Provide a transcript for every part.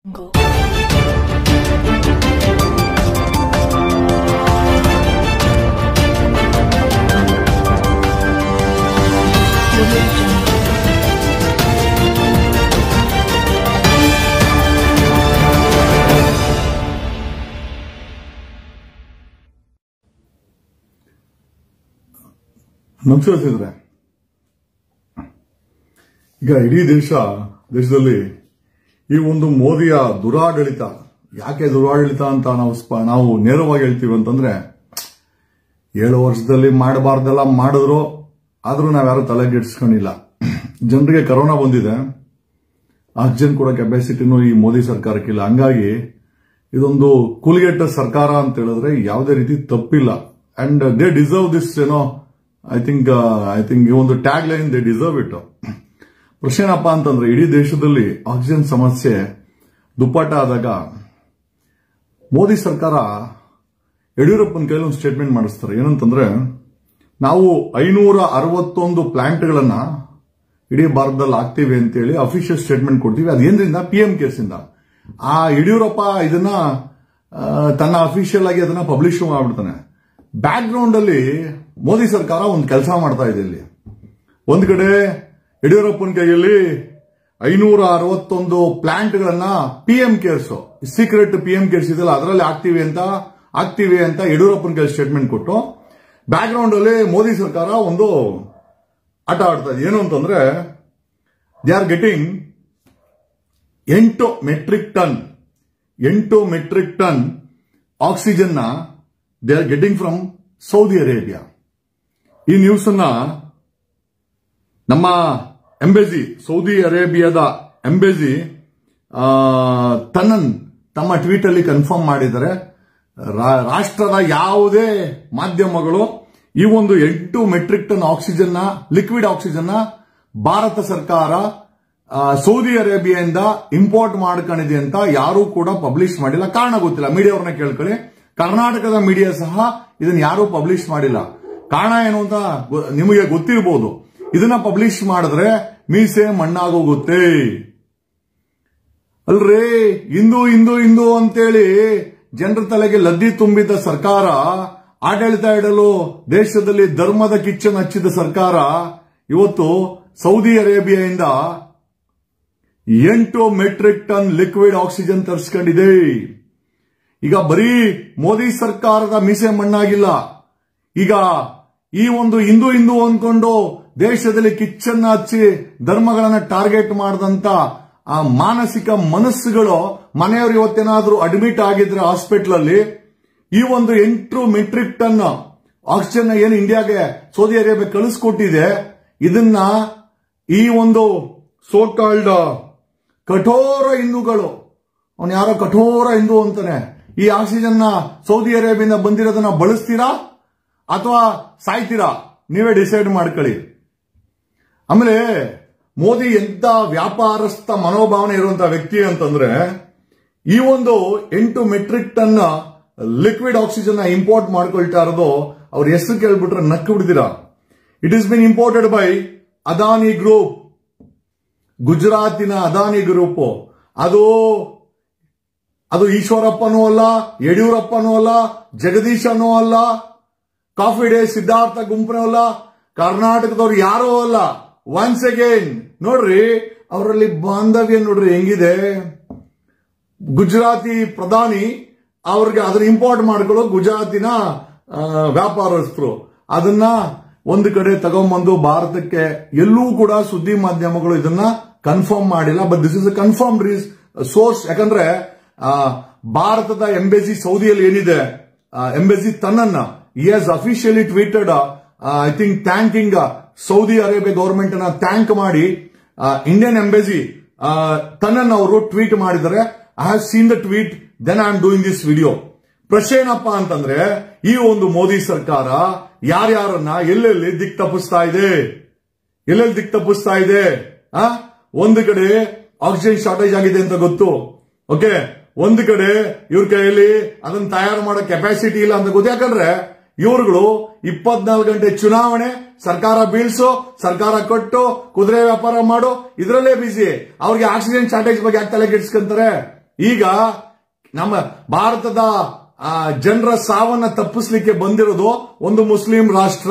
Jungle. Audio Jungle. ನಮಸ್ಕಾರ ಸ್ನೇಹಿತರೆ ಈಗ ಇಡೀ ದೇಶ ದೇಶದಲ್ಲಿ ಈ ಒಂದು ಮೋದಿಯ ದುರಾಡಳಿತ ಯಾಕೆ ದುರಾಡಳಿತ ಅಂತ ನಾವು ಸ್ಪ- ನಾವು ನೇರವಾಗಿ ಹೇಳ್ತೀವಿ ಅಂತಂದ್ರೆ ಏಳು ವರ್ಷದಲ್ಲಿ ಮಾಡಬಾರ್ದೆಲ್ಲ ಮಾಡಿದ್ರು ಆದ್ರೂ ನಾವ್ಯಾರು ತಲೆಗೆಡಿಸ್ಕೊಂಡಿಲ್ಲ ಜನರಿಗೆ ಕರೋನಾ ಬಂದಿದೆ ಆಕ್ಸಿಜನ್ ಕೊಡೋ ಕೆಪಾಸಿಟಿನೂ ಈ ಮೋದಿ ಸರ್ಕಾರಕ್ಕಿಲ್ಲ ಹಂಗಾಗಿ ಇದೊಂದು ಕೂಲ್ಗೆಟ್ಟ ಸರ್ಕಾರ ಅಂತ ಹೇಳಿದ್ರೆ ಯಾವುದೇ ರೀತಿ ತಪ್ಪಿಲ್ಲ ಅಂಡ್ ದೇ ಡಿಸರ್ವ್ ದಿಸ್ ಏನೋ ಐ ಥಿಂಕ್ ಐ ಥಿಂಕ್ ಈ ಒಂದು tag line they deserve it ಪ್ರಶ್ನೆ ಏನಪ್ಪಾ ಅಂತಂದ್ರೆ ಇಡೀ ದೇಶದಲ್ಲಿ ಆಕ್ಸಿಜನ್ ಸಮಸ್ಯೆ ದುಪ್ಪಟ್ಟ ಆದಾಗ ಮೋದಿ ಸರ್ಕಾರ ಯಡಿಯೂರಪ್ಪನ ಕೈಲಿ ಒಂದು ಸ್ಟೇಟ್ಮೆಂಟ್ ಮಾಡಿಸ್ತಾರೆ ಏನಂತಂದ್ರೆ ನಾವು ಐನೂರ ಅರವತ್ತೊಂದು ಪ್ಲಾಂಟ್ಗಳನ್ನ ಇಡೀ ಭಾರತದಲ್ಲಿ ಹಾಕ್ತೀವಿ ಅಂತೇಳಿ ಅಫಿಷಿಯಲ್ ಸ್ಟೇಟ್ಮೆಂಟ್ ಕೊಡ್ತೀವಿ ಅದೇನ್ರಿಂದ ಪಿ ಎಂ ಕೇರ್ಸ್ ಇಂದ ಆ ಯಡಿಯೂರಪ್ಪ ಇದನ್ನ ಆ, ತನ್ನ ಅಫಿಷಿಯಲ್ ಆಗಿ ಅದನ್ನ ಪಬ್ಲಿಷ್ ಮಾಡ್ಬಿಡ್ತಾನೆ ಬ್ಯಾಕ್ ಗ್ರೌಂಡ್ ಅಲ್ಲಿ ಮೋದಿ ಸರ್ಕಾರ ಒಂದು ಕೆಲಸ ಮಾಡ್ತಾ ಇದೆ ಇಲ್ಲಿ ಒಂದ್ ಕಡೆ ಯಡಿಯೂರಪ್ಪನ ಕೈಯಲ್ಲಿ ಐನೂರ ಅರವತ್ತೊಂದು ಪ್ಲಾಂಟ್ಗಳನ್ನ P M cares secret P M cares ಇದೆಲ್ಲ ಅದರಲ್ಲಿ ಆಗ್ತೀವಿ ಅಂತ ಆಗ್ತೀವಿ ಅಂತ ಯಡಿಯೂರಪ್ಪನ ಕೈ ಸ್ಟೇಟ್ಮೆಂಟ್ ಕೊಟ್ಟು ಬ್ಯಾಕ್ ಗ್ರೌಂಡ್ ಅಲ್ಲಿ ಮೋದಿ ಸರ್ಕಾರ ಒಂದು ಆಟ ಆಡ್ತಾ ಇದೆ ಏನು ಅಂತಂದ್ರೆ ದೇ ಆರ್ ಗೆಟಿಂಗ್ ಎಂಟು ಮೆಟ್ರಿಕ್ ಟನ್ ಎಂಟು ಮೆಟ್ರಿಕ್ ಟನ್ ಆಕ್ಸಿಜನ್ ನ they are getting from Saudi Arabia ಈ ನ್ಯೂಸ್ ಅನ್ನ ನಮ್ಮ ಎಂಬೆಸಿ ಸೌದಿ ಅರೇಬಿಯಾದ ಎಂಬೆಸಿ ತನ್ನನ್ ತಮ್ಮ ಟ್ವೀಟ್ ಅಲ್ಲಿ ಕನ್ಫರ್ಮ್ ಮಾಡಿದ್ದಾರೆ ರಾ- ರಾಷ್ಟ್ರದ ಯಾವುದೇ ಮಾಧ್ಯಮಗಳು ಈ ಒಂದು ಎಂಟು ಮೆಟ್ರಿಕ್ ಟನ್ ಆಕ್ಸಿಜನ್ ನ ಲಿಕ್ವಿಡ್ ಆಕ್ಸಿಜನ್ ನ ಭಾರತ ಸರ್ಕಾರ ಆ, ಸೌದಿ ಅರೇಬಿಯಾದಿಂದ ಇಂಪೋರ್ಟ್ ಮಾಡ್ಕೊಂಡಿದೆ ಅಂತ ಯಾರೂ ಕೂಡ ಪಬ್ಲಿಷ್ ಮಾಡಿಲ್ಲ ಕಾರಣ ಗೊತ್ತಿಲ್ಲ ಮೀಡಿಯಾವ್ರನ್ನ ಕೇಳ್ಕೊಳ್ಳಿ ಕರ್ನಾಟಕದ ಮೀಡಿಯಾ ಸಹ ಇದನ್ನ ಯಾರೂ ಪಬ್ಲಿಷ್ ಮಾಡಿಲ್ಲ ಕಾರಣ ಏನು ಅಂತ ಗೊ- ನಿಮಗೆ ಗೊತ್ತಿರಬಹುದು ಇದನ್ನ ಪಬ್ಲಿಷ್ ಮಾಡಿದ್ರೆ ಮೀಸೆ ಮಣ್ಣಾಗೋಗುತ್ತೆ ಅಲ್ರಿ ಇಂದು ಇಂದು ಇಂದು ಅಂತೇಳಿ ಜನರ ತಲೆಗೆ ಲದ್ದಿ ತುಂಬಿದ್ದ ಸರ್ಕಾರ ಆಡಳಿತ ಇಡಲು ದೇಶದಲ್ಲಿ ಧರ್ಮದ ಕಿಚ್ಚನ್ನು ಹಚ್ಚಿದ ಸರ್ಕಾರ ಇವತ್ತು ಸೌದಿ ಅರೇಬಿಯಾದಿಂದ ಎಂಟು ಮೆಟ್ರಿಕ್ ಟನ್ ಲಿಕ್ವಿಡ್ ಆಕ್ಸಿಜನ್ ತರಿಸ್ಕೊಂಡಿದೆ ಈಗ ಬರೀ ಮೋದಿ ಸರ್ಕಾರದ ಮೀಸೆ ಮಣ್ಣಾಗಿಲ್ಲ ಈಗ ಈ ಒಂದು ಹಿಂದೂ ಹಿಂದೂ ಅಂದ್ಕೊಂಡು ದೇಶದಲ್ಲಿ ಕಿಚ್ಚನ್ನ ಹಚ್ಚಿ ಧರ್ಮಗಳನ್ನ ಟಾರ್ಗೆಟ್ ಮಾಡಿದಂತ ಆ ಮಾನಸಿಕ ಮನಸ್ಸುಗಳು ಮನೆಯವರು ಇವತ್ತೇನಾದ್ರೂ ಅಡ್ಮಿಟ್ ಆಗಿದ್ರೆ ಹಾಸ್ಪಿಟಲ್ ಅಲ್ಲಿ ಈ ಒಂದು ಎಂಟು ಮೆಟ್ರಿಕ್ ಟನ್ ಆಕ್ಸಿಜನ್ ಏನು ಇಂಡಿಯಾಗೆ ಸೌದಿ ಅರೇಬಿಯಾ ಕಳಿಸ್ಕೊಟ್ಟಿದೆ ಇದನ್ನ ಈ ಒಂದು ಸೋಕಾಲ್ಡ್ ಕಠೋರ ಹಿಂದೂಗಳು ಅವನು ಯಾರೋ ಕಠೋರ ಹಿಂದೂ ಅಂತಾನೆ ಈ ಆಕ್ಸಿಜನ್ ನ ಸೌದಿ ಅರೇಬಿಯಿಂದ ಬಂದಿರೋದನ್ನ ಬಳಸ್ತೀರಾ ಅಥವಾ ಸಾಯ್ತೀರಾ ನೀವೇ ಡಿಸೈಡ್ ಮಾಡ್ಕೊಳ್ಳಿ ಆಮೇಲೆ ಮೋದಿ ಎಂತ ವ್ಯಾಪಾರಸ್ಥ ಮನೋಭಾವನೆ ಇರುವಂತಹ ವ್ಯಕ್ತಿ ಅಂತಂದ್ರೆ ಈ ಒಂದು ಎಂಟು metric ton liquid oxygen import ಮಾಡ್ಕೊಳ್ತಾ ಇರೋದು ಅವ್ರ ಹೆಸರು ಕೇಳ್ಬಿಟ್ರೆ ನಕ್ಕು ಬಿಡ್ತೀರಾ it is been imported by Adani group ಗುಜರಾತಿನ ಅದಾನಿ ಗ್ರೂಪ್ ಅದು ಅದು ಈಶ್ವರಪ್ಪನೂ ಅಲ್ಲ ಯಡಿಯೂರಪ್ಪನೂ ಅಲ್ಲ ಜಗದೀಶನೂ ಅಲ್ಲ ಕಾಫಿ ಡೇ ಸಿದ್ಧಾರ್ಥ ಗುಂಪನೂ ಅಲ್ಲ ಕರ್ನಾಟಕದವ್ರು ಯಾರೂ ಅಲ್ಲ ಒನ್ಸ್ ಅಗೇನ್ ನೋಡ್ರಿ ಅವರಲ್ಲಿ ಬಾಂಧವ್ಯ ನೋಡ್ರಿ ಹೆಂಗಿದೆ ಗುಜರಾತಿ ಪ್ರಧಾನಿ ಅವ್ರಿಗೆ ಅದನ್ನ ಇಂಪೋರ್ಟ್ ಮಾಡ್ಕೊಳ್ಳೋ ಗುಜರಾತಿನ ಆ, ವ್ಯಾಪಾರಸ್ಥರು ಅದನ್ನ ಒಂದು ಕಡೆ ತಗೊಂಬಂದು ಭಾರತಕ್ಕೆ ಎಲ್ಲೂ ಕೂಡ ಸುದ್ದಿ ಮಾಧ್ಯಮಗಳು ಇದನ್ನ ಕನ್ಫರ್ಮ್ ಮಾಡಿಲ್ಲ but this is a confirm source ಯಾಕಂದ್ರೆ ಆ, ಭಾರತದ ಎಂಬೆಸಿ ಸೌದಿಯಲ್ಲಿ ಏನಿದೆ ಎಂಬೆಸಿ ತನ್ನನ್ನ ಈ has officially tweeted I think thanking Saudi Arabia government ಅನ್ನ ಥ್ಯಾಂಕ್ ಮಾಡಿ ಇಂಡಿಯನ್ ಎಂಬೆಸಿ ತನ್ನನ್ನು ಅವರು ಟ್ವೀಟ್ ಮಾಡಿದ್ದಾರೆ I have seen the tweet then I am doing this video ಪ್ರಶ್ನೆ ಏನಪ್ಪಾ ಅಂತಂದ್ರೆ ಈ ಒಂದು ಮೋದಿ ಸರ್ಕಾರ ಯಾರ್ಯಾರನ್ನ ಎಲ್ಲೆಲ್ಲಿ ದಿಕ್ ತಪ್ಪಿಸ್ತಾ ಇದೆ ಎಲ್ಲೆಲ್ಲಿ ದಿಕ್ ತಪ್ಪಿಸ್ತಾ ಇದೆ ಆ ಒಂದು ಕಡೆ ಆಕ್ಸಿಜನ್ ಶಾರ್ಟೇಜ್ ಆಗಿದೆ ಅಂತ ಗೊತ್ತು ಓಕೆ ಒಂದು ಕಡೆ ಇವ್ರ ಕೈಯಲ್ಲಿ ಅದನ್ನ ತಯಾರು ಮಾಡೋ ಕೆಪಾಸಿಟಿ ಇಲ್ಲ ಅಂತ ಗೊತ್ತು ಯಾಕಂದ್ರೆ ಇವ್ರುಗಳು ಇಪ್ಪತ್ನಾಲ್ಕು ಗಂಟೆ ಚುನಾವಣೆ ಸರ್ಕಾರ ಬೀಳ್ಸು ಸರ್ಕಾರ ಕೊಟ್ಟು ಕುದುರೆ ವ್ಯಾಪಾರ ಮಾಡು ಇದರಲ್ಲೇ ಬಿಸಿ ಅವ್ರಿಗೆ ಆಕ್ಸಿಜನ್ ಶಾರ್ಟೇಜ್ ಬಗ್ಗೆ ಯಾಕೆ ತಲೆ ಕೆಡಿಸ್ಕೊಂತಾರೆ ಈಗ ನಮ್ಮ ಭಾರತದ ಆ, ಜನರ ಸಾವನ್ನ ತಪ್ಪಿಸ್ಲಿಕ್ಕೆ ಬಂದಿರೋದು ಒಂದು ಮುಸ್ಲಿಂ ರಾಷ್ಟ್ರ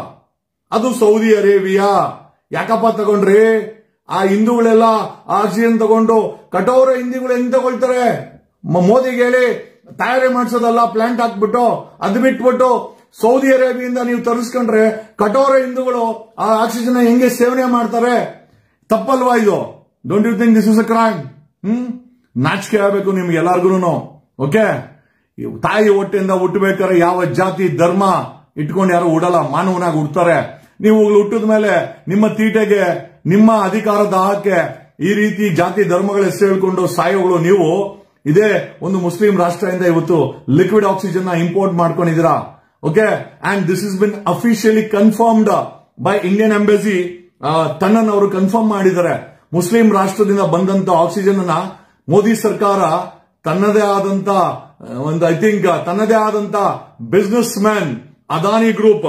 ಅದು ಸೌದಿ ಅರೇಬಿಯಾ ಯಾಕಪ್ಪ ತಗೊಂಡ್ರಿ ಆ ಹಿಂದೂಗಳೆಲ್ಲ ಆಕ್ಸಿಜನ್ ತಗೊಂಡು ಕಠೋರ ಹಿಂದಿಗಳು ಹೆಂಗ್ ತಗೊಳ್ತಾರೆ ಮ- ಮೋದಿಗೆ ಹೇಳಿ ತಯಾರಿ ಮಾಡಿಸೋದಲ್ಲ ಪ್ಲಾಂಟ್ ಹಾಕ್ಬಿಟ್ಟು ಅದ್ ಬಿಟ್ಬಿಟ್ಟು ಸೌದಿ ಅರೇಬಿಯಿಂದ ನೀವು ತರಿಸ್ಕೊಂಡ್ರೆ ಕಠೋರ ಹಿಂದೂಗಳು ಆ ಆಕ್ಸಿಜನ್ ಹೆಂಗೆ ಸೇವನೆ ಮಾಡ್ತಾರೆ ತಪ್ಪಲ್ವಾ ಇದು don't you think this is a crime hmm ನಾಚಿಕೆ ಆಗಬೇಕು ನಿಮ್ಗೆ ಎಲ್ಲಾರ್ಗು ಓಕೆ ತಾಯಿ ಹೊಟ್ಟೆಯಿಂದ ಹುಟ್ಟಬೇಕಾದ್ರೆ ಯಾವ ಜಾತಿ ಧರ್ಮ ಇಟ್ಕೊಂಡು ಯಾರು ಉಡಲ್ಲ ಮಾನವನಾಗಿ ಹುಡ್ತಾರೆ ನೀವು ಹುಟ್ಟಿದ ಮೇಲೆ ನಿಮ್ಮ ತೀಟೆಗೆ ನಿಮ್ಮ ಅಧಿಕಾರ ದಾಹಕ್ಕೆ ಈ ರೀತಿ ಜಾತಿ ಧರ್ಮಗಳ ಹೆಸರು ಹೇಳ್ಕೊಂಡು ಸಾಯೋಗಳು ನೀವು ಇದೇ ಒಂದು ಮುಸ್ಲಿಂ ರಾಷ್ಟ್ರದಿಂದ ಇವತ್ತು ಲಿಕ್ವಿಡ್ ಆಕ್ಸಿಜನ್ ನ ಇಂಪೋರ್ಟ್ ಮಾಡ್ಕೊಂಡಿದ್ದೀರಾ okay and this is been officially confirmed by Indian embassy ತನ್ನನ್ನು ಅವರು ಕನ್ಫರ್ಮ್ ಮಾಡಿದ್ದಾರೆ ಮುಸ್ಲಿಂ ರಾಷ್ಟ್ರದಿಂದ ಬಂದಂತ ಆಕ್ಸಿಜನ್ ಅನ್ನ ಮೋದಿ ಸರ್ಕಾರ ತನ್ನದೇ ಆದಂತ ಆ, ಒಂದು ಐ ಥಿಂಕ್ ತನ್ನದೇ ಆದಂತ business man Adani group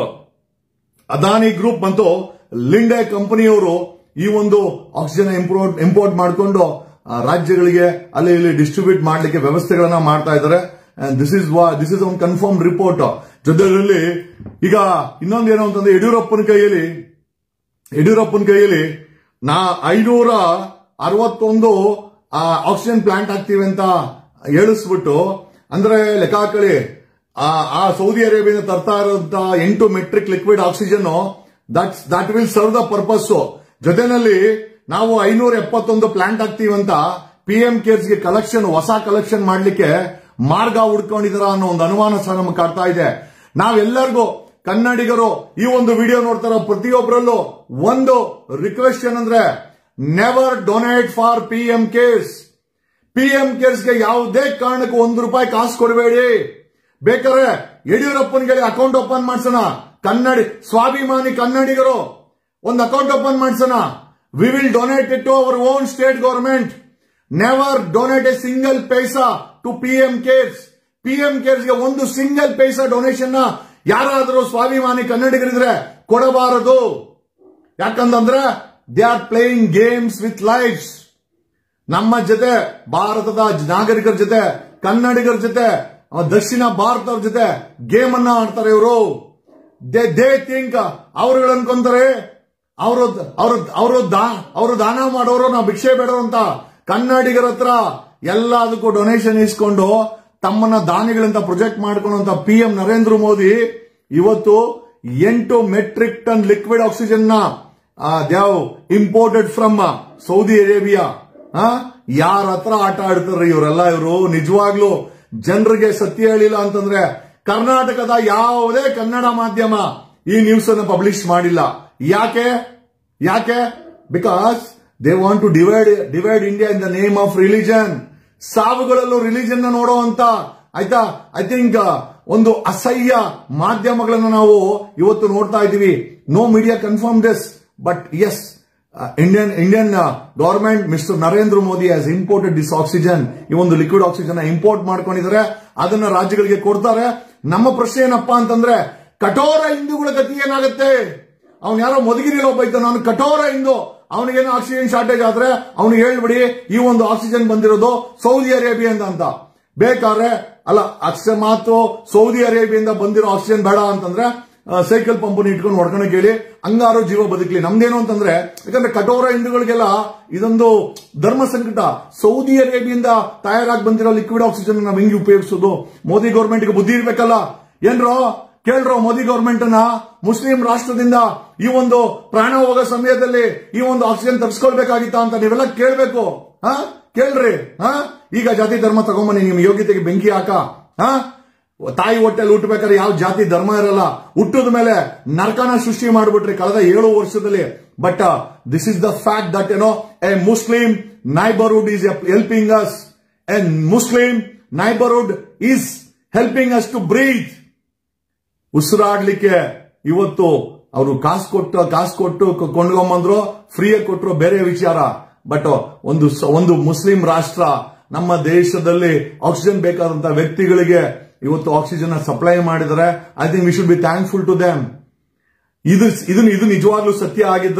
Adani group ಮತ್ತು ಲಿಂಡೆ ಕಂಪನಿಯವರು ಈ ಒಂದು ಆಕ್ಸಿಜನ್ ಇಂಪೋರ್ಟ್ ಇಂಪೋರ್ಟ್ ಮಾಡಿಕೊಂಡು ರಾಜ್ಯಗಳಿಗೆ ಅಲ್ಲಿ ಇಲ್ಲಿ ಡಿಸ್ಟ್ರಿಬ್ಯೂಟ್ ಮಾಡಲಿಕ್ಕೆ ವ್ಯವಸ್ಥೆಗಳನ್ನ ಮಾಡ್ತಾ ಇದ್ದಾರೆ this is this is one confirm report ಜೊತೆಯಲ್ಲಿ ಈಗ ಇನ್ನೊಂದು ಏನು ಅಂತಂದ್ರೆ ಯಡಿಯೂರಪ್ಪನ ಕೈಯಲ್ಲಿ ಯಡಿಯೂರಪ್ಪನ ಕೈಯಲ್ಲಿ ನಾ ಐನೂರ ಅರವತ್ತೊಂದು ಆಕ್ಸಿಜನ್ ಪ್ಲಾಂಟ್ ಹಾಕ್ತೀವಿ ಅಂತ ಹೇಳಿಸ್ಬಿಟ್ಟು ಅಂದ್ರೆ ಲೆಕ್ಕ ಹಾಕಳಿ ಆ ಆ ಸೌದಿ ಅರೇಬಿಯಿಂದ ತರ್ತಾ ಇರುವಂತ ಎಂಟು metric liquid oxygen that that will serve the purpose ಜೊತೆನಲ್ಲಿ ನಾವು ಐನೂರ ಎಪ್ಪತ್ತೊಂದು ಪ್ಲಾಂಟ್ ಹಾಕ್ತೀವಿ ಅಂತ ಪಿ ಎಂ ಕೇರ್ಸ್ಗೆ ಕಲೆಕ್ಷನ್ ಹೊಸ ಕಲೆಕ್ಷನ್ ಮಾಡ್ಲಿಕ್ಕೆ ಮಾರ್ಗ ಹುಡ್ಕೊಂಡಿದಾರ ಅನ್ನೋ ಒಂದು ಅನುಮಾನ ಸಹ ನಮ್ಗೆ ಕಾಡ್ತಾ ಇದೆ ನಾವೆಲ್ಲರಿಗೂ ಕನ್ನಡಿಗರು ಈ ಒಂದು ವಿಡಿಯೋ ನೋಡ್ತಾರೋ ಪ್ರತಿಯೊಬ್ಬರಲ್ಲೂ ಒಂದು ರಿಕ್ವೆಸ್ಟ್ ಏನಂದ್ರೆ never donate for P M cares P M ಕೇರ್ಸ್ಗೆ ಯಾವುದೇ ಕಾರಣಕ್ಕೂ ಒಂದು ರೂಪಾಯಿ ಕಾಸು ಕೊಡಬೇಡಿ ಬೇಕಾದ್ರೆ ಯಡಿಯೂರಪ್ಪನಿಗೆ ಅಕೌಂಟ್ ಓಪನ್ ಮಾಡ್ಸೋಣ ಕನ್ನಡಿ ಸ್ವಾಭಿಮಾನಿ ಕನ್ನಡಿಗರು ಒಂದು ಅಕೌಂಟ್ ಓಪನ್ ಮಾಡ್ಸೋಣ we will donate it to our own state government never donate a single paisa to P M cares P M ಕೇರ್ಸ್ಗೆ ಒಂದು ಸಿಂಗಲ್ ಪೈಸಾ ಡೊನೇಷನ್ ನ ಯಾರಾದರೂ ಸ್ವಾಭಿಮಾನಿ ಕನ್ನಡಿಗರಿದ್ರೆ ಕೊಡಬಾರದು ಯಾಕಂತಂದ್ರೆ they are playing games with lives ನಮ್ಮ ಜೊತೆ ಭಾರತದ ನಾಗರಿಕರ ಜೊತೆ ಕನ್ನಡಿಗರ ಜೊತೆ ಆ, ದಕ್ಷಿಣ ಭಾರತದ ಜೊತೆ ಗೇಮ್ ಅನ್ನ ಆಡ್ತಾರೆ ಇವರು ದೇ ದೇ ಥಿಂಕ್ ಅವ್ರುಗಳು ಅನ್ಕೊಂತಾರೆ ಅವರು ಅವರು ಅವರು ಅವರು ದಾನ ಮಾಡೋರು ನಾವು ಭಿಕ್ಷೆ ಬೇಡೋ ಅಂತ ಕನ್ನಡಿಗರ ಹತ್ರ ಎಲ್ಲದಕ್ಕೂ ಡೊನೇಷನ್ ಇಸ್ಕೊಂಡು ತಮ್ಮನ್ನ ದಾನಿಗಳಂತ ಪ್ರೊಜೆಕ್ಟ್ ಮಾಡ್ಕೊಳ್ಳುವಂತ ಪಿ ಎಂ ನರೇಂದ್ರ ಮೋದಿ ಇವತ್ತು ಎಂಟು ಮೆಟ್ರಿಕ್ ಟನ್ ಲಿಕ್ವಿಡ್ ಆಕ್ಸಿಜನ್ ನ they've imported from Saudi Arabia ಯಾರ ಹತ್ರ ಆಟ ಆಡ್ತಾರೆ ಇವರೆಲ್ಲ ಇವರು ನಿಜವಾಗ್ಲೂ ಜನರಿಗೆ ಸತ್ಯ ಹೇಳಿಲ್ಲ ಅಂತಂದ್ರೆ ಕರ್ನಾಟಕದ ಯಾವುದೇ ಕನ್ನಡ ಮಾಧ್ಯಮ ಈ ನ್ಯೂಸ್ ಅನ್ನು ಪಬ್ಲಿಷ್ ಮಾಡಿಲ್ಲ ಯಾಕೆ ಯಾಕೆ because they want to divide divide India in the name of religion ಸಾವುಗಳಲ್ಲೂ ರಿಲಿಜನ್ ನೋಡೋ ಅಂತ ಆಯ್ತಾ ಐ ಥಿಂಕ್ ಒಂದು ಅಸಹ್ಯ ಮಾಧ್ಯಮಗಳನ್ನು ನಾವು ಇವತ್ತು ನೋಡ್ತಾ ಇದ್ದೀವಿ no media confirm this but as Indian Indian government mister Narendra Modi has imported this oxygen ಈ ಒಂದು ಲಿಕ್ವಿಡ್ ಆಕ್ಸಿಜನ್ ಇಂಪೋರ್ಟ್ ಮಾಡ್ಕೊಂಡಿದ್ದಾರೆ ಅದನ್ನ ರಾಜ್ಯಗಳಿಗೆ ಕೊಡ್ತಾರೆ ನಮ್ಮ ಪ್ರಶ್ನೆ ಏನಪ್ಪಾ ಅಂತಂದ್ರೆ ಕಠೋರ ಹಿಂದೂಗಳ ಗತಿ ಏನಾಗುತ್ತೆ ಅವ್ನು ಯಾರೋ ಮಧುಗಿರಿಯಲ್ಲಿ ಒಬ್ಬ ಇದ್ದ ನಾನು ಕಠೋರ ಹಿಂದೂ ಅವನಿಗೇನೋ ಆಕ್ಸಿಜನ್ ಶಾರ್ಟೇಜ್ ಆದ್ರೆ ಅವ್ನಿಗೆ ಹೇಳ್ಬಿಡಿ ಈ ಒಂದು ಆಕ್ಸಿಜನ್ ಬಂದಿರೋದು ಸೌದಿ ಅರೇಬಿಯಿಂದ ಅಂತ ಬೇಕಾದ್ರೆ ಅಲ್ಲ ಅಕಸ್ಮಾತ್ ಸೌದಿ ಅರೇಬಿಯಿಂದ ಬಂದಿರೋ ಆಕ್ಸಿಜನ್ ಬೇಡ ಅಂತಂದ್ರೆ ಆ, ಸೈಕಲ್ ಪಂಪನ್ನು ಇಟ್ಕೊಂಡು ಹೊಡ್ಕೊಳಕ್ ಹೇಳಿ ಹಂಗಾರು ಜೀವ ಬದುಕಲಿ ನಮ್ದೇನು ಅಂತಂದ್ರೆ ಯಾಕಂದ್ರೆ ಕಠೋರ ಹಿಂದೂಗಳಿಗೆಲ್ಲ ಇದೊಂದು ಧರ್ಮ ಸಂಕಟ ಸೌದಿ ಅರೇಬಿಯಿಂದ ತಯಾರಾಗಿ ಬಂದಿರೋ ಲಿಕ್ವಿಡ್ ಆಕ್ಸಿಜನ್ ನಾವ್ ಹೆಂಗೆ ಉಪಯೋಗಿಸೋದು ಮೋದಿ ಗೌರ್ಮೆಂಟ್ಗೆ ಬುದ್ಧಿ ಇರ್ಬೇಕಲ್ಲ ಏನ್ರೋ ಕೇಳ್ರೋ ಮೋದಿ ಗೌರ್ಮೆಂಟ್ ಅನ್ನ ಮುಸ್ಲಿಂ ರಾಷ್ಟ್ರದಿಂದ ಈ ಒಂದು ಪ್ರಾಣ ಹೋಗೋ ಸಮಯದಲ್ಲಿ ಈ ಒಂದು ಆಕ್ಸಿಜನ್ ತರಿಸ್ಕೊಳ್ಬೇಕಾಗಿತ್ತ ಅಂತ ನೀವೆಲ್ಲ ಕೇಳ್ಬೇಕು ಹಾ ಕೇಳ್ರಿ ಹಾ ಈಗ ಜಾತಿ ಧರ್ಮ ತಗೊಂಬನ್ನಿ ನಿಮ್ ಯೋಗ್ಯತೆಗೆ ಬೆಂಕಿ ಹಾಕ ಹಾ ತಾಯಿ ಹೊಟ್ಟೆಲಿ ಹುಟ್ಟಬೇಕಾದ್ರೆ ಯಾವ ಜಾತಿ ಧರ್ಮ ಇರಲ್ಲ ಹುಟ್ಟದ ಮೇಲೆ ನರಕನ ಸೃಷ್ಟಿ ಮಾಡ್ಬಿಟ್ರಿ ಕಳೆದ ಏಳು ವರ್ಷದಲ್ಲಿ but this is the fact that ಏನೋ a Muslim neighbourhood is helping us a Muslim neighbourhood is helping us to breathe ಉಸಿರಾಡ್ಲಿಕ್ಕೆ ಇವತ್ತು ಅವರು ಕಾಸು ಕೊಟ್ಟು ಕಾಸು ಕೊಟ್ಟು ಕ- ಕೊಂಡ್ಕೊಂಬಂದ್ರು ಫ್ರೀಯಾಗಿ ಕೊಟ್ಟರು ಬೇರೆ ವಿಚಾರ ಬಟ್ ಒಂದು ಸ- ಒಂದು ಮುಸ್ಲಿಂ ರಾಷ್ಟ್ರ ನಮ್ಮ ದೇಶದಲ್ಲಿ ಆಕ್ಸಿಜನ್ ಬೇಕಾದಂತ ವ್ಯಕ್ತಿಗಳಿಗೆ ಇವತ್ತು ಆಕ್ಸಿಜನ್ ಸಪ್ಲೈ ಮಾಡಿದರೆ I think we should be thankful to them ಇದು ಇದು ಇದು ನಿಜವಾಗ್ಲೂ ಸತ್ಯ ಆಗಿದ್ರೆ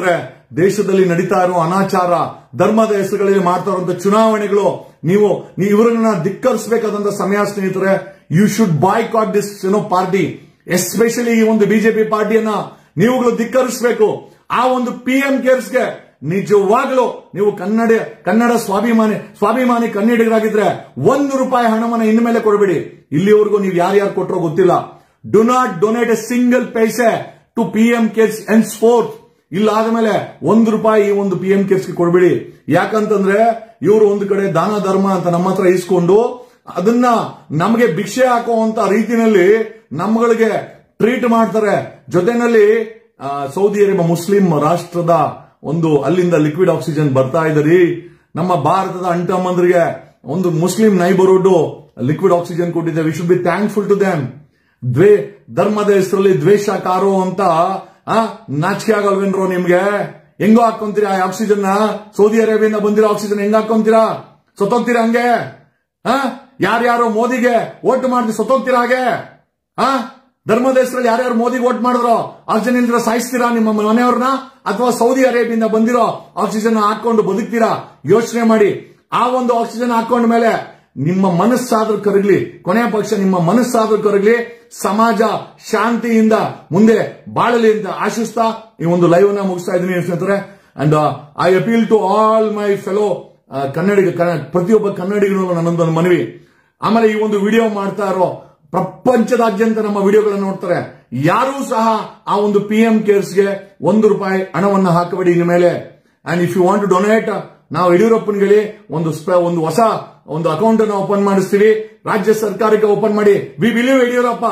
ದೇಶದಲ್ಲಿ ನಡೀತಾ ಇರೋ ಅನಾಚಾರ ಧರ್ಮದ ಹೆಸರುಗಳಲ್ಲಿ ಮಾಡ್ತಾ ಇರುವಂತ ಚುನಾವಣೆಗಳು ನೀವು ನೀವು ಇವರನ್ನ ಧಿಕ್ಕರಿಸಬೇಕಾದಂತ ಸಮಯ ಸ್ನೇಹಿತರೆ you should boycott this ಏನೋ ಪಾರ್ಟಿ ಎಸ್ಪೆಷಲಿ ಈ ಒಂದು ಬಿಜೆಪಿ ಪಾರ್ಟಿಯನ್ನ ನೀವುಗಳು ಧಿಕ್ಕರಿಸಬೇಕು ಆ ಒಂದು ಪಿ ಎಂ ಕೇರ್ಸ್ಗೆ ನಿಜವಾಗ್ಲೂ ನೀವು ಕನ್ನಡ ಕನ್ನಡ ಸ್ವಾಭಿಮಾನಿ ಸ್ವಾಭಿಮಾನಿ ಕನ್ನಡಿಗರಾಗಿದ್ರೆ ಒಂದು ರೂಪಾಯಿ ಹಣವನ್ನ ಇನ್ಮೇಲೆ ಕೊಡಬೇಡಿ ಇಲ್ಲಿವರೆಗೂ ನೀವು ಯಾರ್ಯಾರು ಕೊಟ್ಟರೋ ಗೊತ್ತಿಲ್ಲ do not donate a single paise to P M cares henceforth ಇಲ್ಲ ಆದ್ಮೇಲೆ ಒಂದು ರೂಪಾಯಿ ಈ ಒಂದು ಪಿ ಎಂ ಕೇರ್ಸ್ಗೆ ಕೊಡಬೇಡಿ ಯಾಕಂತಂದ್ರೆ ಇವರು ಒಂದು ಕಡೆ ದಾನ ಧರ್ಮ ಅಂತ ನಮ್ಮ ಹತ್ರ ಇಸ್ಕೊಂಡು ಅದನ್ನ ನಮಗೆ ಭಿಕ್ಷೆ ಹಾಕುವಂತ ರೀತಿನಲ್ಲಿ ನಮ್ಗಳಿಗೆ ಟ್ರೀಟ್ ಮಾಡ್ತಾರೆ ಜೊತೆನಲ್ಲಿ ಆ, ಸೌದಿ ಅರೇಬಿಯಾ ಮುಸ್ಲಿಂ ರಾಷ್ಟ್ರದ ಒಂದು ಅಲ್ಲಿಂದ ಲಿಕ್ವಿಡ್ ಆಕ್ಸಿಜನ್ ಬರ್ತಾ ಇದ್ದರಿ ನಮ್ಮ ಭಾರತದ ಅಂಟಮ್ಮಂದ್ರಿಗೆ ಒಂದು ಮುಸ್ಲಿಂ ನೈಬರ್ಹುಡ್ ಲಿಕ್ವಿಡ್ ಆಕ್ಸಿಜನ್ ಕೊಟ್ಟಿದೆ we should be thankful to them ದ್ವೇ ಧರ್ಮದ ಹೆಸರಲ್ಲಿ ದ್ವೇಷ ಕಾರೋ ಅಂತ ಆ, ನಾಚಿಕೆ ಆಗಲ್ವೇನ್ರೋ ನಿಮ್ಗೆ ಹೆಂಗೋ ಹಾಕೊಂತೀರಾ ಆ ಆಕ್ಸಿಜನ್ ಸೌದಿ ಅರೇಬಿಯಿಂದ ಬಂದಿರೋ ಆಕ್ಸಿಜನ್ ಹೆಂಗ್ ಹಾಕೊಂತೀರಾ ಸತ್ತೋಗ್ತೀರಾ ಹಂಗೆ ಆ ಯಾರ್ಯಾರೋ ಮೋದಿಗೆ ಓಟ್ ಮಾಡಿ ಸತ್ತೋಗ್ತೀರಾ ಹಾಗೆ ಆ ಧರ್ಮದ ಹೆಸರಲ್ಲಿ ಯಾರ್ಯಾರು ಮೋದಿಗೆ ಓಟ್ ಮಾಡಿದ್ರು ಆಕ್ಸಿಜನ್ ಇಲ್ದ್ರೆ ಸಾಯಿಸ್ತೀರಾ ನಿಮ್ಮ ಮನೆಯವ್ರನ್ನ ಅಥವಾ ಸೌದಿ ಅರೇಬಿಯಿಂದ ಬಂದಿರೋ ಆಕ್ಸಿಜನ್ ಹಾಕೊಂಡು ಬದುಕ್ತೀರಾ ಯೋಚನೆ ಮಾಡಿ ಆ ಒಂದು ಆಕ್ಸಿಜನ್ ಹಾಕೊಂಡ ಮೇಲೆ ನಿಮ್ಮ ಮನಸ್ಸಾದ್ರೂ ಕರಗ್ಲಿ ಕೊನೆಯ ಪಕ್ಷ ನಿಮ್ಮ ಮನಸ್ಸಾದ್ರೂ ಕರಗ್ಲಿ ಸಮಾಜ ಶಾಂತಿಯಿಂದ ಮುಂದೆ ಬಾಳಲಿ ಅಂತ ಆಶಿಸ್ತಾ ಈ ಒಂದು ಲೈವ್ ನ ಮುಗಿಸ್ತಾ ಇದ್ದೀನಿ ಸ್ನೇಹಿತರೆ and I appeal to all my fellow Kannadiga ಕನ್ನ- ಪ್ರತಿಯೊಬ್ಬ ಕನ್ನಡಿಗರು ನನ್ನೊಂದೊಂದು ಮನವಿ ಆಮೇಲೆ ಈ ಒಂದು ವಿಡಿಯೋ ಮಾಡ್ತಾ ಇರೋ ಪ್ರಪಂಚದಾದ್ಯಂತ ನಮ್ಮ ವಿಡಿಯೋಗಳನ್ನು ನೋಡ್ತಾರೆ ಯಾರೂ ಸಹ ಆ ಒಂದು ಪಿ ಎಂ ಕೇರ್ಸ್ಗೆ ಒಂದು ರೂಪಾಯಿ ಹಣವನ್ನು ಹಾಕಬೇಡಿ ಇನ್ನು ಮೇಲೆ and if you want to donate ನಾವು ಯಡಿಯೂರಪ್ಪನಿಗೆ ಒಂದು ಸ್ಪ- ಒಂದು ಹೊಸ ಒಂದು ಅಕೌಂಟ್ ಅನ್ನು ಓಪನ್ ಮಾಡಿಸ್ತೀವಿ ರಾಜ್ಯ ಸರ್ಕಾರಕ್ಕೆ ಓಪನ್ ಮಾಡಿ ವಿ ಬಿಲೀವ್ ಯಡಿಯೂರಪ್ಪ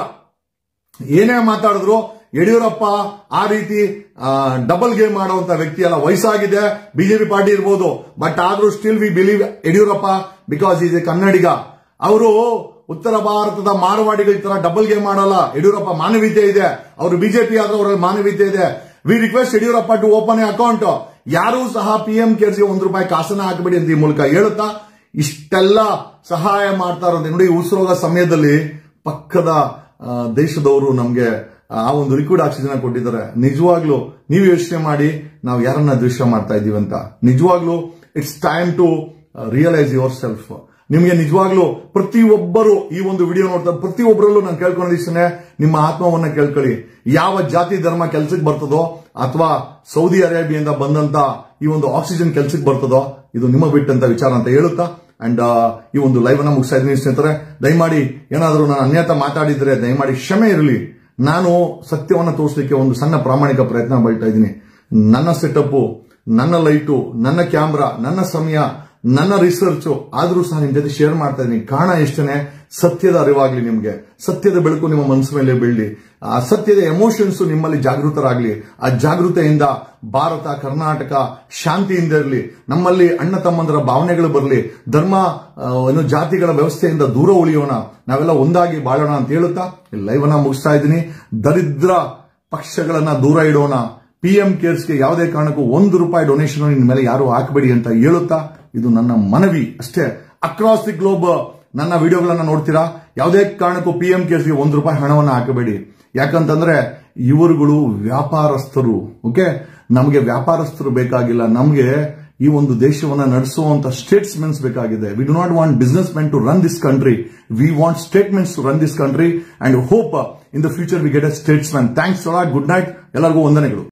ಏನೇ ಮಾತಾಡಿದ್ರು ಯಡಿಯೂರಪ್ಪ ಆ ರೀತಿ ಡಬಲ್ ಗೇಮ್ ಮಾಡುವಂತ ವ್ಯಕ್ತಿ ಅಲ್ಲ ವಯಸ್ಸಾಗಿದೆ ಬಿಜೆಪಿ ಪಾರ್ಟಿ ಇರ್ಬೋದು ಬಟ್ ಆದ್ರೂ still we believe Yediyurappa because is a Kannadiga ಅವರು ಉತ್ತರ ಭಾರತದ ಮಾರವಾಡಿಗಳ ತರ ಡಬಲ್ ಗೇಮ್ ಮಾಡಲ್ಲ ಯಡಿಯೂರಪ್ಪ ಮಾನವೀಯತೆ ಇದೆ ಅವರು ಬಿಜೆಪಿ ಆದ್ರೆ ಅವರಲ್ಲಿ ಮಾನವೀಯತೆ ಇದೆ we request Yediyurappa to open a account ಯಾರೂ ಸಹ ಪಿ ಎಂ ಕೇರ್ಸ್ಗೆ ಒಂದು ರೂಪಾಯಿ ಕಾಸನ್ನ ಹಾಕಬೇಡಿ ಅಂತ ಈ ಮೂಲಕ ಹೇಳುತ್ತಾ ಇಷ್ಟೆಲ್ಲ ಸಹಾಯ ಮಾಡ್ತಾ ಇರೋದು ನೋಡಿ ಉಸಿರೋಗ ಸಮಯದಲ್ಲಿ ಪಕ್ಕದ ಆ, ದೇಶದವರು ನಮ್ಗೆ ಆ ಒಂದು ಲಿಕ್ವಿಡ್ ಆಕ್ಸಿಜನ್ ಕೊಟ್ಟಿದ್ದಾರೆ ನಿಜವಾಗ್ಲೂ ನೀವು ಯೋಚನೆ ಮಾಡಿ ನಾವು ಯಾರನ್ನ ದ್ವೇಷ ಮಾಡ್ತಾ ಇದೀವಿ ಅಂತ ನಿಜವಾಗ್ಲೂ it's time to realise yourself ನಿಮಗೆ ನಿಜವಾಗ್ಲೂ ಪ್ರತಿಯೊಬ್ಬರು ಈ ಒಂದು ವಿಡಿಯೋ ನೋಡ್ತಾ ಪ್ರತಿಯೊಬ್ಬರಲ್ಲೂ ನಾನು ಕೇಳ್ಕೊಂಡಿದ್ದೇನೆ ನಿಮ್ಮ ಆತ್ಮವನ್ನ ಕೇಳ್ಕೊಳ್ಳಿ ಯಾವ ಜಾತಿ ಧರ್ಮ ಕೆಲ್ಸಕ್ಕೆ ಬರ್ತದೋ ಅಥವಾ ಸೌದಿ ಅರೇಬಿಯಿಂದ ಬಂದಂತ ಈ ಒಂದು ಆಕ್ಸಿಜನ್ ಕೆಲ್ಸಕ್ಕೆ ಬರ್ತದೋ ಇದು ನಿಮ್ಮ ಬಿಟ್ಟಂತ ವಿಚಾರ ಅಂತ ಹೇಳುತ್ತಾ ಅಂಡ್ ಈ ಒಂದು ಲೈವ್ ಅನ್ನ ಮುಗಿಸ್ತಾ ಇದ್ದೀನಿ ಸ್ನೇಹಿತರೆ ದಯಮಾಡಿ ಏನಾದರೂ ನಾನು ಅನ್ಯತ ಮಾತಾಡಿದ್ರೆ ದಯಮಾಡಿ ಕ್ಷಮೆ ಇರಲಿ ನಾನು ಸತ್ಯವನ್ನ ತೋರಿಸಲಿಕ್ಕೆ ಒಂದು ಸಣ್ಣ ಪ್ರಾಮಾಣಿಕ ಪ್ರಯತ್ನ ಬಳ್ತಾ ಇದ್ದೀನಿ ನನ್ನ ಸೆಟಪ್ ನನ್ನ ಲೈಟು ನನ್ನ ಕ್ಯಾಮ್ರಾ ನನ್ನ ಸಮಯ ನನ್ನ ರಿಸರ್ಚ್ ಆದ್ರೂ ಸಹ ನಿಮ್ ಜೊತೆ ಶೇರ್ ಮಾಡ್ತಾ ಇದ್ದೀನಿ ಕಾರಣ ಎಷ್ಟನೇ ಸತ್ಯದ ಅರಿವಾಗ್ಲಿ ನಿಮ್ಗೆ ಸತ್ಯದ ಬೆಳಕು ನಿಮ್ಮ ಮನಸ್ಸು ಮೇಲೆ ಬೀಳಲಿ ಆ ಸತ್ಯದ ಎಮೋಷನ್ಸ್ ನಿಮ್ಮಲ್ಲಿ ಜಾಗೃತರಾಗ್ಲಿ ಆ ಜಾಗೃತೆಯಿಂದ ಭಾರತ ಕರ್ನಾಟಕ ಶಾಂತಿಯಿಂದ ಇರಲಿ ನಮ್ಮಲ್ಲಿ ಅಣ್ಣ ತಮ್ಮಂದರ ಭಾವನೆಗಳು ಬರಲಿ ಧರ್ಮ ಆ, ಏನು ಜಾತಿಗಳ ವ್ಯವಸ್ಥೆಯಿಂದ ದೂರ ಉಳಿಯೋಣ ನಾವೆಲ್ಲ ಒಂದಾಗಿ ಬಾಳೋಣ ಅಂತ ಹೇಳುತ್ತಾ ಲೈವ್ ಅನ್ನ ಮುಗಿಸ್ತಾ ಇದ್ದೀನಿ ದರಿದ್ರ ಪಕ್ಷಗಳನ್ನ ದೂರ ಇಡೋಣ ಪಿ ಎಂ ಕೇರ್ಸ್ಗೆ ಯಾವುದೇ ಕಾರಣಕ್ಕೂ ಒಂದು ರೂಪಾಯಿ ಡೊನೇಷನ್ ಇನ್ ಮೇಲೆ ಯಾರು ಹಾಕಬೇಡಿ ಅಂತ ಹೇಳುತ್ತಾ ಇದು ನನ್ನ ಮನವಿ ಅಷ್ಟೇ ಅಕ್ರಾಸ್ ದಿ ಗ್ಲೋಬ್ ನನ್ನ ವಿಡಿಯೋಗಳನ್ನ ನೋಡ್ತೀರಾ ಯಾವುದೇ ಕಾರಣಕ್ಕೂ ಪಿ ಎಂ ಕೇರ್ಸ್ಗೆ ಒಂದು ರೂಪಾಯಿ ಹಣವನ್ನ ಹಾಕಬೇಡಿ ಯಾಕಂತಂದ್ರೆ ಇವರುಗಳು ವ್ಯಾಪಾರಸ್ಥರು ಓಕೆ ನಮಗೆ ವ್ಯಾಪಾರಸ್ಥರು ಬೇಕಾಗಿಲ್ಲ ನಮಗೆ ಈ ಒಂದು ದೇಶವನ್ನ ನಡೆಸುವಂತ ಸ್ಟೇಟ್ಸ್ಮೆನ್ಸ್ ಬೇಕಾಗಿದೆ we do not want business men to run this country we want statements to run this country and hope in the future we get a statesman thanks good night ಎಲ್ಲರಿಗೂ ವಂದನೆಗಳು